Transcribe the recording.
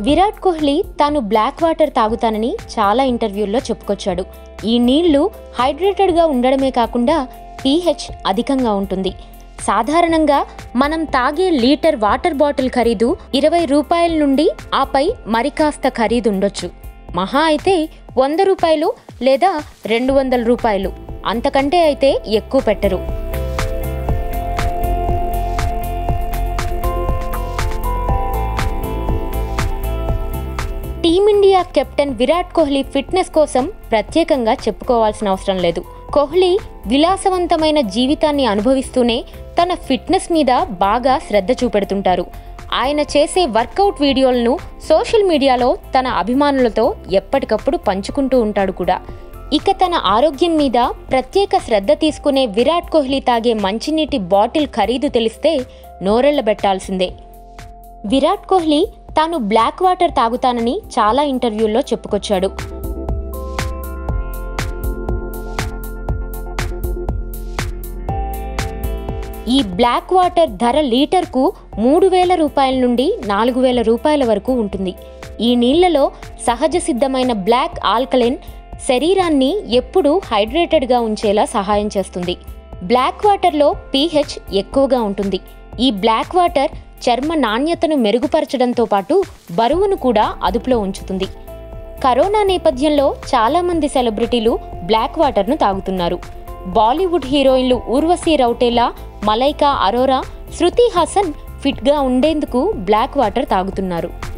విరాట్ కోహ్లీ తాను black water తాగుతానని చాలా ఇంటర్వ్యూల్లో చెప్పుకొచ్చాడు ఈ నీళ్లు హైడ్రేటెడ్గా ఉండడమే కాకుండా పీహెచ్ అధికంగా ఉంటుంది సాధారణంగా మనం తాగే లీటర్ వాటర్ బాటిల్ ఖరీదు ఇరవై రూపాయల నుండి ఆపై మరి కాస్త ఖరీదు ఉండొచ్చు మహా అయితే వంద రూపాయలు లేదా రెండు వందల రూపాయలు అంతకంటే అయితే ఎక్కువ పెట్టరు team India captain Virat Kohli fitness కోసం ప్రత్యేకంగా చెప్పుకోవాల్సిన అవసరం లేదు కోహ్లీ విలాసవంతమైన జీవితాన్ని అనుభవిస్తూనే తన ఫిట్నెస్ మీద బాగా శ్రద్ధ చూపెడుతుంటారు ఆయన చేసే వర్కౌట్ వీడియోలను సోషల్ మీడియాలో తన అభిమానులతో ఎప్పటికప్పుడు పంచుకుంటూ ఉంటాడు కూడా ఇక తన ఆరోగ్యం మీద ప్రత్యేక శ్రద్ధ తీసుకునే విరాట్ కోహ్లీ తాగే మంచినీటి బాటిల్ ఖరీదు తెలిస్తే నోరెళ్లబెట్టాల్సిందే విరాట్ కోహ్లీ తాను బ్లాక్ వాటర్ తాగుతానని చాలా ఇంటర్వ్యూల్లో చెప్పుకొచ్చాడు ఈ బ్లాక్ వాటర్ ధర లీటర్కు మూడు వేల రూపాయల నుండి నాలుగు వేల రూపాయల వరకు ఉంటుంది ఈ నీళ్లలో సహజ సిద్ధమైన బ్లాక్ ఆల్కలైన్ శరీరాన్ని ఎప్పుడూ హైడ్రేటెడ్గా ఉంచేలా సహాయం చేస్తుంది బ్లాక్ వాటర్లో పీహెచ్ ఎక్కువగా ఉంటుంది ఈ బ్లాక్ వాటర్ చర్మ నాణ్యతను మెరుగుపరచడంతో పాటు బరువును కూడా అదుపులో ఉంచుతుంది కరోనా నేపథ్యంలో చాలామంది సెలబ్రిటీలు బ్లాక్ వాటర్ను తాగుతున్నారు బాలీవుడ్ హీరోయిన్లు ఊర్వశీ రౌటేలా మలైకా అరోరా శృతి హాసన్ ఫిట్గా ఉండేందుకు బ్లాక్ వాటర్ తాగుతున్నారు